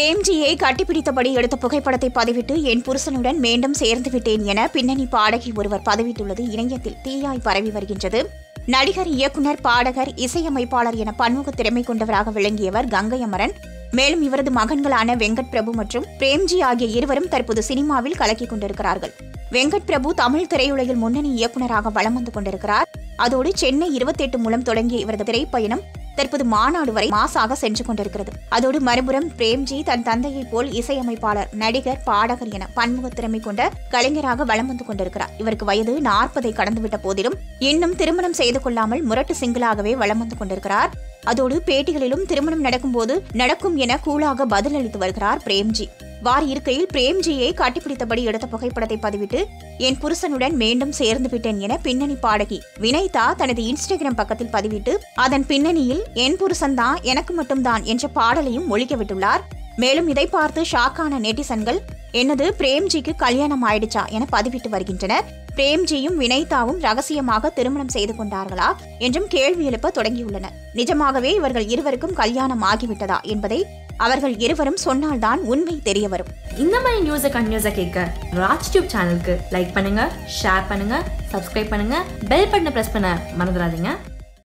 பிரேம்ஜியை கட்டிப்பிடித்தபடி எடுத்த புகைப்படத்தை பதிவிட்டு என் புருஷனுடன் மீண்டும் சேர்ந்து விட்டேன் என பின்னணி பாடகி ஒருவர் பதிவிட்டுள்ளது இணையத்தில் தீயாய் பரவி வருகின்றது நடிகர் இயக்குனர் பாடகர் இசையமைப்பாளர் என பன்முக திறமை கொண்டவராக விளங்கியவர் கங்கை அமரன் மேலும் இவரது மகன்களான வெங்கட் பிரபு மற்றும் பிரேம்ஜி ஆகிய இருவரும் தற்போது சினிமாவில் கலக்கிக் கொண்டிருக்கிறார்கள் வெங்கட் பிரபு தமிழ் திரையுலகில் முன்னணி இயக்குனராக வலம் வந்து கொண்டிருக்கிறார் அதோடு சென்னை இருபத்தெட்டு மூலம் தொடங்கிய இவரது திரைப்பயணம் தற்போது மாநாடு வரை மாசாக சென்று கொண்டிருக்கிறது அதோடு மறுபுறம் பிரேம்ஜி தன் தந்தையைப் போல் இசையமைப்பாளர் நடிகர் பாடகர் என பன்முக திறமை கொண்ட கலைஞராக வலம் வந்து கொண்டிருக்கிறார் இவருக்கு வயது நாற்பதை கடந்துவிட்ட போதிலும் இன்னும் திருமணம் செய்து கொள்ளாமல் முரட்டு சிங்கிளாகவே வலம் வந்து கொண்டிருக்கிறார் அதோடு பேட்டிகளிலும் திருமணம் நடக்கும்போது நடக்கும் என கூலாக பதிலளித்து வருகிறார் பிரேம்ஜி வார் இருக்கையில் பிரேம்ஜியை கட்டிப்பிடித்தபடி எடுத்த புகைப்படத்தை பதிவிட்டு என் புருஷனுடன் மீண்டும் சேர்ந்து விட்டேன் என பின்னணி பாடகி வினைதா தனது இன்ஸ்டாகிராம் பக்கத்தில் பதிவிட்டு அதன் பின்னணியில் என் புருஷன்தான் எனக்கு மட்டும்தான் என்ற பாடலையும் ஒழிக்க விட்டுள்ளார் மேலும் இதை பார்த்து ஷாக்கான நெட்டிசன்கள் என்னது பிரேம்ஜிக்கு கல்யாணம் ஆயிடுச்சா என பதிவிட்டு வருகின்றனர் பிரேம்ஜியும் வினைதாவும் ரகசியமாக திருமணம் செய்து கொண்டார்களா என்றும் கேள்வி எழுப்ப தொடங்கியுள்ளனர் நிஜமாகவே இவர்கள் இருவருக்கும் கல்யாணம் ஆகிவிட்டதா என்பதை அவர்கள் இருவரும் சொன்னால்தான் உண்மை தெரிய வரும் இந்த மாதிரி நியூஸை கண்டினியூஸாக கேட்க ராஜ் டியூப் சேனலுக்கு லைக் பண்ணுங்க ஷேர் பண்ணுங்க சப்ஸ்கிரைப் பண்ணுங்க பெல் பட்டனை ப்ரெஸ் பண்ண மறந்துடாதீங்க